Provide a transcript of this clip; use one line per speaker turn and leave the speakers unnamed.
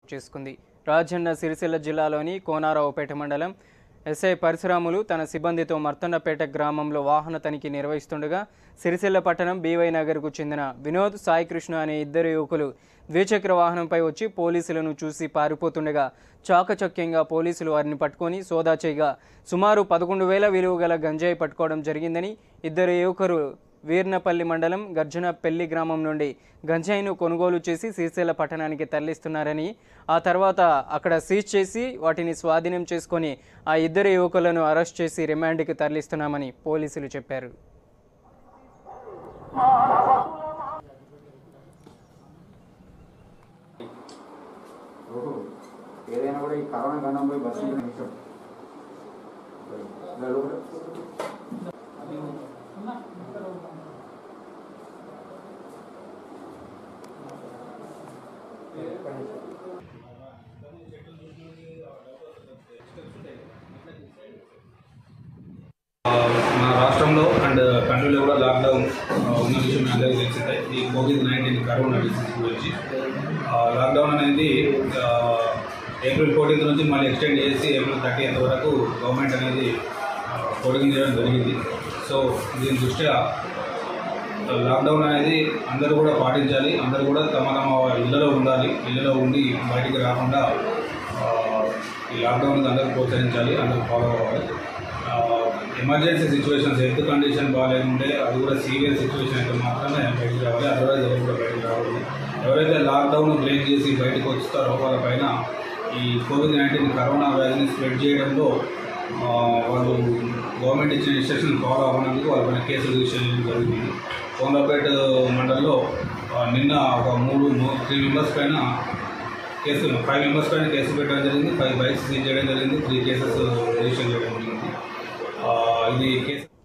చేసుకుంది రాజన్న సిరిసిల్ల జిల్లాలోని కోనారావుపేట మండలం ఎస్ఐ పరశురాములు తన సిబ్బందితో మర్తండపేట గ్రామంలో వాహన తనిఖీ నిర్వహిస్తుండగా సిరిసిల్ల పట్టణం బీవై నగర్కు చెందిన వినోద్ సాయికృష్ణ అనే ఇద్దరు యువకులు ద్విచక్ర వాహనంపై వచ్చి పోలీసులను చూసి పారిపోతుండగా చాకచక్యంగా పోలీసులు వారిని పట్టుకొని సోదా చేయగా సుమారు పదకొండు వేల విలువ గల గంజాయి పట్టుకోవడం జరిగిందని ఇద్దరు యువకులు వీర్నపల్లి మండలం గర్జనపల్లి గ్రామం నుండి గంజాయిను కొనుగోలు చేసి సిరిసిల్ల పట్టణానికి తరలిస్తున్నారని ఆ తర్వాత అక్కడ సీజ్ చేసి వాటిని స్వాధీనం చేసుకొని ఆ ఇద్దరు యువకులను అరెస్ట్ చేసి రిమాండ్కి తరలిస్తున్నామని పోలీసులు చెప్పారు
ఓహో ఏదైనా కూడా ఈ కరోనా గండం పోయి బస్సు మీద నిమిషం నలుగురు
మన రాష్ట్రంలో అండ్ కంట్రీలో కూడా లాక్డౌన్ ఆ, ఉన్న విషయం మీ అందరికీ తెలిసిందే ఈ కోవిడ్ నైన్టీన్ కరోనా డిసీజ్ గురించి ఆ, లాక్డౌన్ అనేది ఆ, ఏప్రిల్ ఫోర్టీన్త్ నుంచి మళ్ళీ ఎక్స్టెండ్ చేసి ఏప్రిల్ థర్టీ వరకు గవర్నమెంట్ అనేది కోడింగ్ చేయడం జరిగింది సో దీని దృష్ట్యా లాక్డౌన్ అనేది అందరూ కూడా పాటించాలి అందరూ కూడా తమ తమ ఇళ్లలో ఉండాలి ఇళ్లలో ఉండి బయటికి రాకుండా ఆ, ఈ లాక్డౌన్ అందరూ ప్రోత్సహించాలి అందరూ ఫాలో అవ్వాలి ఎమర్జెన్సీ సిచ్యువేషన్స్ హెల్త్ కండిషన్ బాగాలేకుంటే అది కూడా సీరియస్ సిచ్యువేషన్ అయితే మాత్రమే బయటికి రావాలి అదర్వైజ్ ఎవరు కూడా బయటికి రావాలి ఎవరైతే లాక్డౌన్ బ్రేక్ చేసి బయటకు వస్తారో వాళ్ళపైన ఈ కోవిడ్ నైన్టీన్ కరోనా వ్యాధిని స్ప్రెడ్ చేయడంలో ఆ, వాళ్ళు గవర్నమెంట్ ఇచ్చిన ఇన్స్ట్రక్షన్ ఫాలో అవ్వడానికి వాళ్ళపైన కేసులు రిజిస్టర్ చేయడం జరిగింది కోనరాపేట మండలంలో ఆ, నిన్న ఒక మూడు త్రీ మెంబర్స్ పైన కేసు ఫైవ్ మెంబర్స్ పైన కేసు పెట్టడం జరిగింది ఫైవ్ బైక్స్ సీజ్ చేయడం జరిగింది త్రీ కేసెస్ రిజిస్టర్ చేయడం జరిగింది ఆ, ఇది కేసు